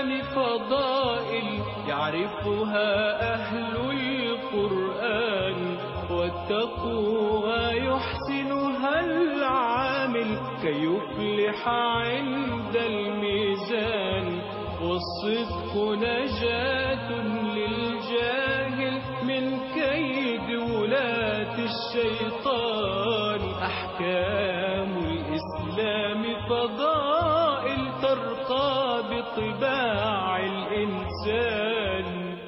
الإسلام فضائل يعرفها أهل القرآن واتقوها يحسنها العامل كي يفلح عند الميزان والصدق نجاة للجاهل من كيد ولاة الشيطان أحكام الإسلام فضائل ترقى بطباع الإنسان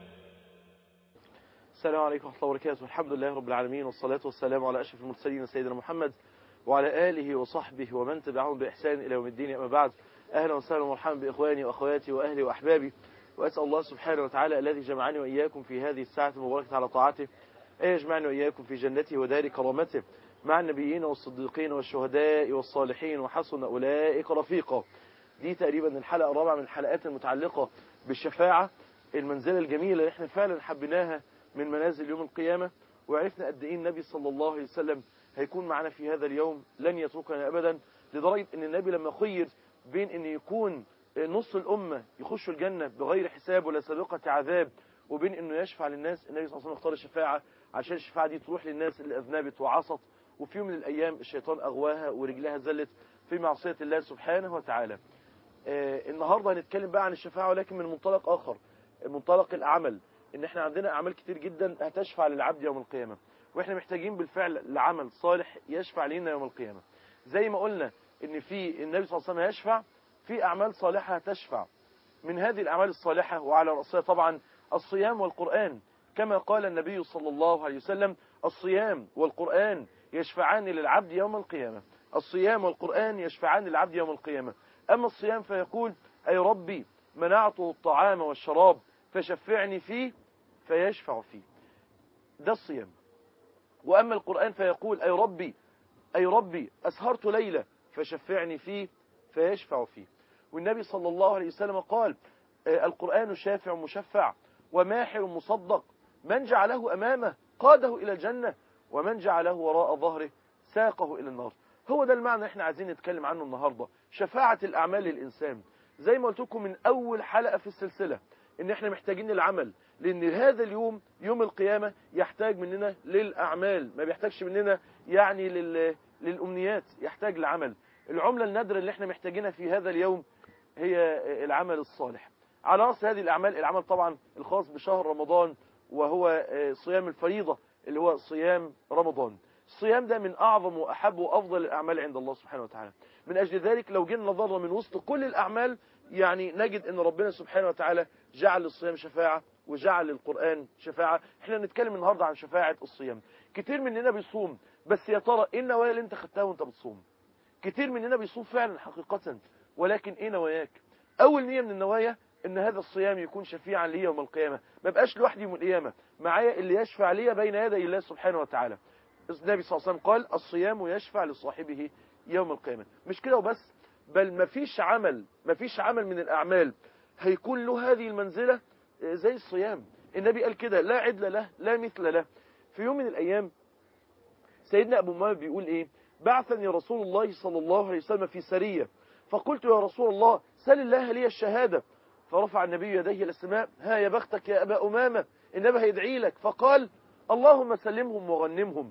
السلام عليكم ورحمة الله وبركاته الحمد لله رب العالمين والصلاة والسلام على أشرف المرسلين سيدنا محمد وعلى آله وصحبه ومن تبعهم بإحسان إلى يوم الدين أما بعد أهلا وسهلا ومرحبا بإخواني وأخواتي وأهلي وأحبابي وأسأل الله سبحانه وتعالى الذي جمعني وإياكم في هذه الساعة المباركة على طاعته أن يجمعني وإياكم في جنته ودار كرامته مع النبيين والصديقين والشهداء والصالحين وحسن أولئك رفيقا دي تقريبا الحلقة الرابعة من الحلقات المتعلقة بالشفاعة المنزلة الجميلة اللي احنا فعلا حبيناها من منازل يوم القيامة وعرفنا قد ايه النبي صلى الله عليه وسلم هيكون معنا في هذا اليوم لن يتركنا ابدا لدرجة ان النبي لما خير بين ان يكون نص الامة يخشوا الجنة بغير حساب ولا سابقة عذاب وبين انه يشفع للناس النبي صلى الله عليه وسلم اختار الشفاعة عشان الشفاعة دي تروح للناس اللي اذنبت وعصت وفي يوم من الايام الشيطان اغواها ورجلها زلت في معصية الله سبحانه وتعالى آه النهاردة هنتكلم بقى عن الشفاعة ولكن من منطلق اخر منطلق الاعمال ان احنا عندنا اعمال كتير جدا هتشفع للعبد يوم القيامة واحنا محتاجين بالفعل لعمل صالح يشفع لنا يوم القيامة زي ما قلنا ان في النبي صلى الله عليه وسلم يشفع في اعمال صالحة تشفع من هذه الاعمال الصالحة وعلى رأسها طبعا الصيام والقرآن كما قال النبي صلى الله عليه وسلم الصيام والقرآن يشفعان للعبد يوم القيامة الصيام والقرآن يشفعان للعبد يوم القيامة أما الصيام فيقول أي ربي منعته الطعام والشراب فشفعني فيه فيشفع فيه ده الصيام وأما القرآن فيقول أي ربي أي ربي أسهرت ليلة فشفعني فيه فيشفع فيه والنبي صلى الله عليه وسلم قال القرآن شافع مشفع وماحر مصدق من جعله أمامه قاده إلى الجنة ومن جعله وراء ظهره ساقه إلى النار هو ده المعنى احنا عايزين نتكلم عنه النهاردة شفاعة الأعمال للإنسان زي ما قلت لكم من أول حلقة في السلسلة ان احنا محتاجين العمل لان هذا اليوم يوم القيامة يحتاج مننا للأعمال ما بيحتاجش مننا يعني لل... للأمنيات يحتاج لعمل العملة النادرة اللي احنا محتاجينها في هذا اليوم هي العمل الصالح على رأس هذه الأعمال العمل طبعا الخاص بشهر رمضان وهو صيام الفريضة اللي هو صيام رمضان الصيام ده من أعظم وأحب وأفضل الأعمال عند الله سبحانه وتعالى من أجل ذلك لو جينا نظرنا من وسط كل الأعمال يعني نجد أن ربنا سبحانه وتعالى جعل للصيام شفاعة وجعل للقرآن شفاعة احنا نتكلم النهاردة عن شفاعة الصيام كتير مننا بيصوم بس يا ترى ايه النوايا اللي انت خدتها وانت بتصوم كتير مننا بيصوم فعلا حقيقة ولكن ايه نواياك اول نية من النوايا ان هذا الصيام يكون شفيعا لي يوم القيامة ما بقاش لوحدي يوم القيامة معايا اللي يشفع لي بين يدي الله سبحانه وتعالى النبي صلى الله عليه وسلم قال الصيام يشفع لصاحبه يوم القيامة مش كده وبس بل ما فيش عمل ما فيش عمل من الأعمال هيكون له هذه المنزلة زي الصيام النبي قال كده لا عدل له لا مثل له في يوم من الأيام سيدنا أبو مالك بيقول إيه بعثني رسول الله صلى الله عليه وسلم في سرية فقلت يا رسول الله سل الله لي الشهادة فرفع النبي يديه إلى السماء ها يا بختك يا أبا أمامة النبي هيدعي لك فقال اللهم سلمهم وغنمهم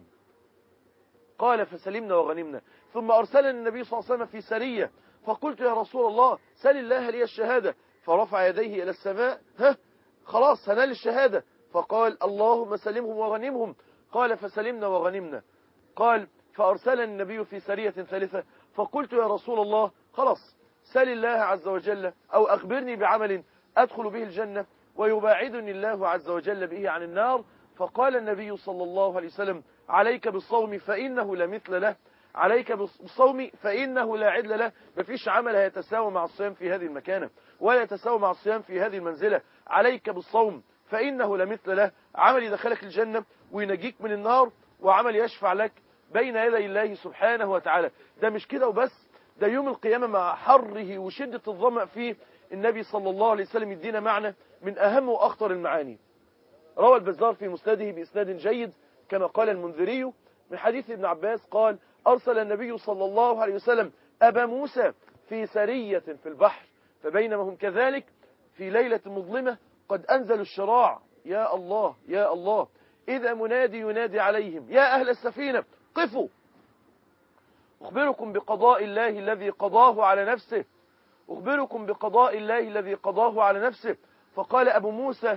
قال فسلمنا وغنمنا ثم أرسلني النبي صلى الله عليه وسلم في سرية فقلت يا رسول الله سل الله لي الشهادة فرفع يديه إلى السماء ها خلاص هنال الشهادة فقال اللهم سلمهم وغنمهم قال فسلمنا وغنمنا قال فأرسلني النبي في سرية ثالثة فقلت يا رسول الله خلاص سل الله عز وجل أو أخبرني بعمل أدخل به الجنة ويباعدني الله عز وجل به عن النار فقال النبي صلى الله عليه وسلم عليك بالصوم فإنه لمثل له عليك بالصوم فإنه لا عدل له مفيش عمل هيتساوى مع الصيام في هذه المكانة ولا يتساوى مع الصيام في هذه المنزلة عليك بالصوم فإنه لمثل له عمل يدخلك الجنة وينجيك من النار وعمل يشفع لك بين يدي الله سبحانه وتعالى ده مش كده وبس ده يوم القيامة مع حره وشدة الظمأ فيه النبي صلى الله عليه وسلم يدينا معنى من أهم وأخطر المعاني روى البزار في مسنده بإسناد جيد كما قال المنذري من حديث ابن عباس قال أرسل النبي صلى الله عليه وسلم أبا موسى في سرية في البحر فبينما هم كذلك في ليلة مظلمة قد أنزل الشراع يا الله يا الله إذا منادي ينادي عليهم يا أهل السفينة قفوا أخبركم بقضاء الله الذي قضاه على نفسه أخبركم بقضاء الله الذي قضاه على نفسه فقال أبو موسى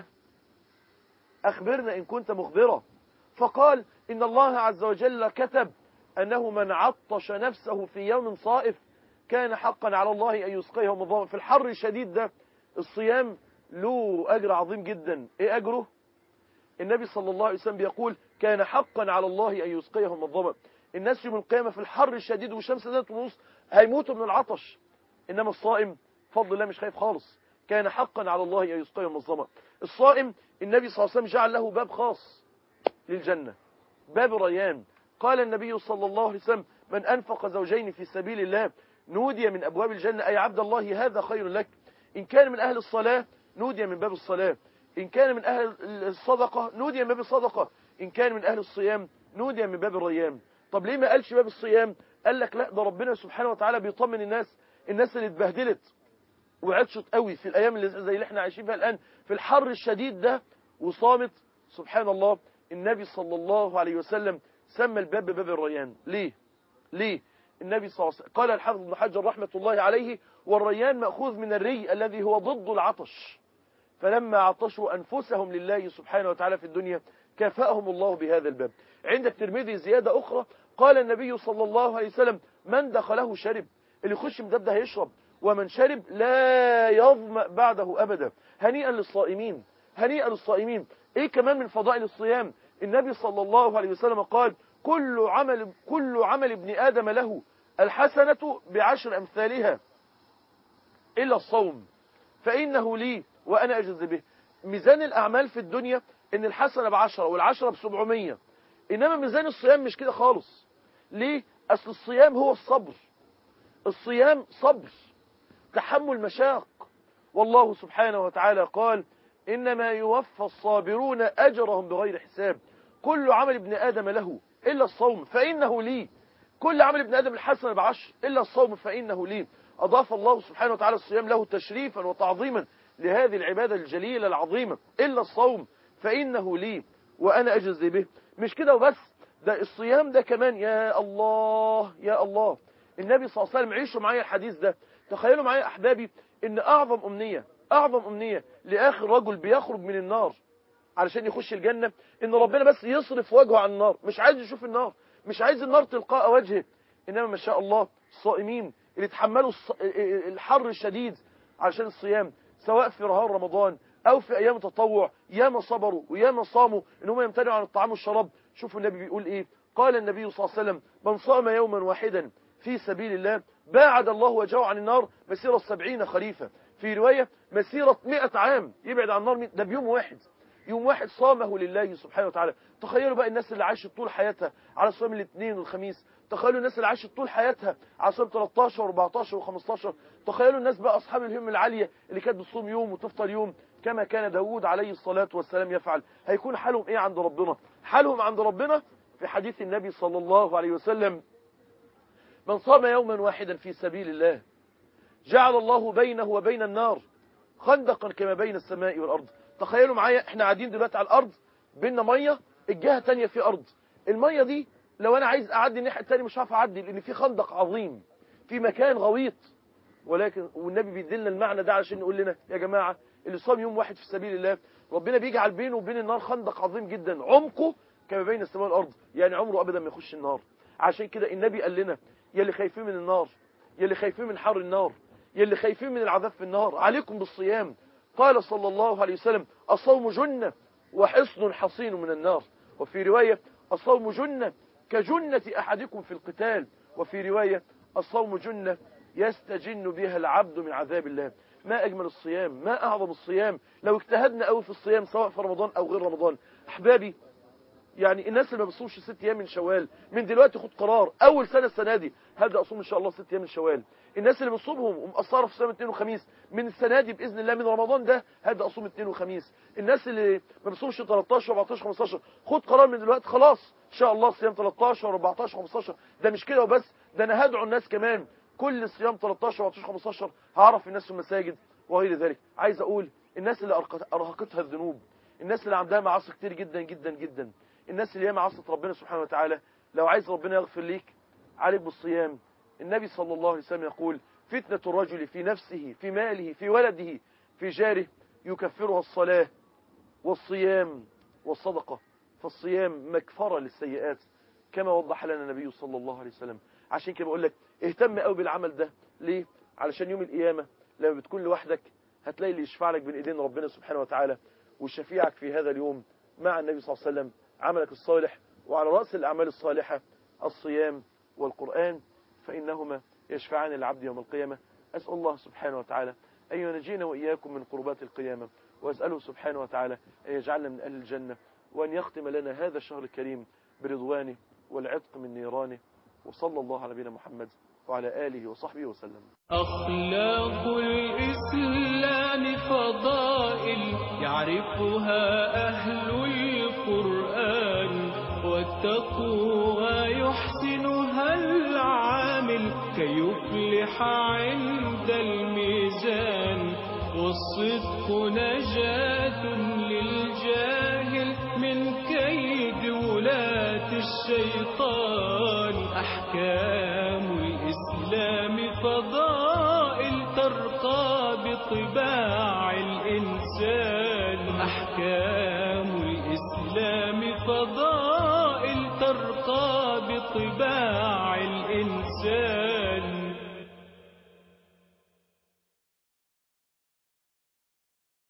أخبرنا إن كنت مخبرا فقال إن الله عز وجل كتب أنه من عطش نفسه في يوم صائف كان حقا على الله أن يسقيه مضاما في الحر الشديد ده الصيام له أجر عظيم جدا إيه أجره النبي صلى الله عليه وسلم بيقول كان حقا على الله أن يسقيهم الظمأ الناس يوم القيامة في الحر الشديد والشمس ذات ونص هيموتوا من العطش إنما الصائم فضل الله مش خايف خالص كان حقا على الله أن يسقيهم الظمأ الصائم النبي صلى الله عليه وسلم جعل له باب خاص للجنة باب ريان قال النبي صلى الله عليه وسلم من أنفق زوجين في سبيل الله نودي من أبواب الجنة أي عبد الله هذا خير لك إن كان من أهل الصلاة نودي من باب الصلاة إن كان من أهل الصدقة نودي من باب الصدقة إن كان من أهل الصيام نودي من باب الريان طب ليه ما قالش باب الصيام قال لك لا ده ربنا سبحانه وتعالى بيطمن الناس الناس اللي اتبهدلت وعطشت قوي في الأيام اللي زي اللي احنا عايشين فيها الآن في الحر الشديد ده وصامت سبحان الله النبي صلى الله عليه وسلم سمى الباب بباب الريان ليه ليه النبي صلى الله عليه وسلم قال الحافظ ابن حجر رحمة الله عليه والريان مأخوذ من الري الذي هو ضد العطش فلما عطشوا أنفسهم لله سبحانه وتعالى في الدنيا كافأهم الله بهذا الباب عند الترمذي زيادة أخرى قال النبي صلى الله عليه وسلم من دخله شرب اللي يخش من ده هيشرب ومن شرب لا يظمأ بعده أبدا هنيئا للصائمين هنيئا للصائمين ايه كمان من فضائل الصيام النبي صلى الله عليه وسلم قال كل عمل كل عمل ابن آدم له الحسنة بعشر أمثالها إلا الصوم فإنه لي وأنا أجز به ميزان الأعمال في الدنيا إن الحسنة بعشرة والعشرة بسبعمية إنما ميزان الصيام مش كده خالص ليه؟ أصل الصيام هو الصبر الصيام صبر تحمل مشاق والله سبحانه وتعالى قال إنما يوفى الصابرون أجرهم بغير حساب كل عمل ابن آدم له إلا الصوم فإنه لي كل عمل ابن آدم الحسنة بعشر إلا الصوم فإنه لي أضاف الله سبحانه وتعالى الصيام له تشريفا وتعظيما لهذه العبادة الجليلة العظيمة إلا الصوم فإنه لي وأنا أجزي به مش كده وبس ده الصيام ده كمان يا الله يا الله النبي صلى الله عليه وسلم عيشوا معايا الحديث ده تخيلوا معايا أحبابي إن أعظم أمنية أعظم أمنية لآخر رجل بيخرج من النار علشان يخش الجنة إن ربنا بس يصرف وجهه عن النار مش عايز يشوف النار مش عايز النار تلقاء وجهه إنما ما شاء الله الصائمين اللي تحملوا الحر الشديد علشان الصيام سواء في نهار رمضان أو في أيام التطوع ياما صبروا وياما صاموا إن هم يمتنعوا عن الطعام والشراب شوفوا النبي بيقول إيه قال النبي صلى الله عليه وسلم من صام يوما واحدا في سبيل الله باعد الله وجهه عن النار مسيرة السبعين خريفة في رواية مسيرة مئة عام يبعد عن النار ده بيوم واحد يوم واحد صامه لله سبحانه وتعالى تخيلوا بقى الناس اللي عاشت طول حياتها على صيام الاثنين والخميس تخيلوا الناس اللي عاشت طول حياتها على صيام 13 و14 و15 تخيلوا الناس بقى اصحاب الهمه العاليه اللي كانت بتصوم يوم وتفطر يوم كما كان داوود عليه الصلاه والسلام يفعل هيكون حالهم ايه عند ربنا حالهم عند ربنا في حديث النبي صلى الله عليه وسلم من صام يوما واحدا في سبيل الله جعل الله بينه وبين النار خندقا كما بين السماء والارض تخيلوا معايا احنا قاعدين دلوقتي على الارض بيننا ميه الجهه الثانيه في ارض الميه دي لو انا عايز اعدي الناحيه الثانيه مش هعرف اعدي لان في خندق عظيم في مكان غويط ولكن والنبي بيدلنا المعنى ده عشان يقول لنا يا جماعه اللي صام يوم واحد في سبيل الله ربنا بيجعل بينه وبين النار خندق عظيم جدا عمقه كما بين السماء والارض يعني عمره ابدا ما يخش النار عشان كده النبي قال لنا يا اللي خايفين من النار يا اللي خايفين من حر النار يا اللي خايفين من العذاب في النار عليكم بالصيام قال صلى الله عليه وسلم الصوم جنة وحصن حصين من النار وفي رواية الصوم جنة كجنة أحدكم في القتال وفي رواية الصوم جنة يستجن بها العبد من عذاب الله ما أجمل الصيام ما أعظم الصيام لو اجتهدنا قوي في الصيام سواء في رمضان أو غير رمضان أحبابي يعني الناس اللي ما بتصومش ست ايام من شوال من دلوقتي خد قرار اول سنه السنه دي هبدا اصوم ان شاء الله ست ايام من شوال الناس اللي بتصومهم ومقصره في صيام اثنين وخميس من السنه دي باذن الله من رمضان ده هبدا اصوم اثنين وخميس الناس اللي ما بتصومش 13 14 15 خد قرار من دلوقتي خلاص ان شاء الله صيام 13 14 15 ده مش كده وبس ده انا هدعو الناس كمان كل صيام 13 14 15 هعرف الناس في المساجد وغير ذلك عايز أقول الناس اللي أرقت- أرهقتها الذنوب الناس اللي عندها معاصي كتير جدا جدا جدا الناس اللي هي معاصت ربنا سبحانه وتعالى لو عايز ربنا يغفر ليك عليك بالصيام النبي صلى الله عليه وسلم يقول فتنة الرجل في نفسه في ماله في ولده في جاره يكفرها الصلاة والصيام والصدقة فالصيام مكفرة للسيئات كما وضح لنا النبي صلى الله عليه وسلم عشان كده بقول لك اهتم قوي بالعمل ده ليه علشان يوم القيامة لما بتكون لوحدك هتلاقي اللي يشفع لك بين ايدين ربنا سبحانه وتعالى وشفيعك في هذا اليوم مع النبي صلى الله عليه وسلم عملك الصالح وعلى رأس الأعمال الصالحة الصيام والقرآن فإنهما يشفعان العبد يوم القيامة أسأل الله سبحانه وتعالى أن ينجينا وإياكم من قربات القيامة وأسأله سبحانه وتعالى أن يجعلنا من أهل الجنة وأن يختم لنا هذا الشهر الكريم برضوانه والعتق من نيرانه وصلى الله على نبينا محمد وعلى آله وصحبه وسلم أخلاق الإسلام فضائل يعرفها أهل القرآن والتقوى يحسنها العامل كي يفلح عند الميزان والصدق نجاة للجاهل من كيد ولاة الشيطان أحكام الإسلام فضائل ترقى بطباع الإنسان أحكام الإسلام فضائل ترقى بطباع الإنسان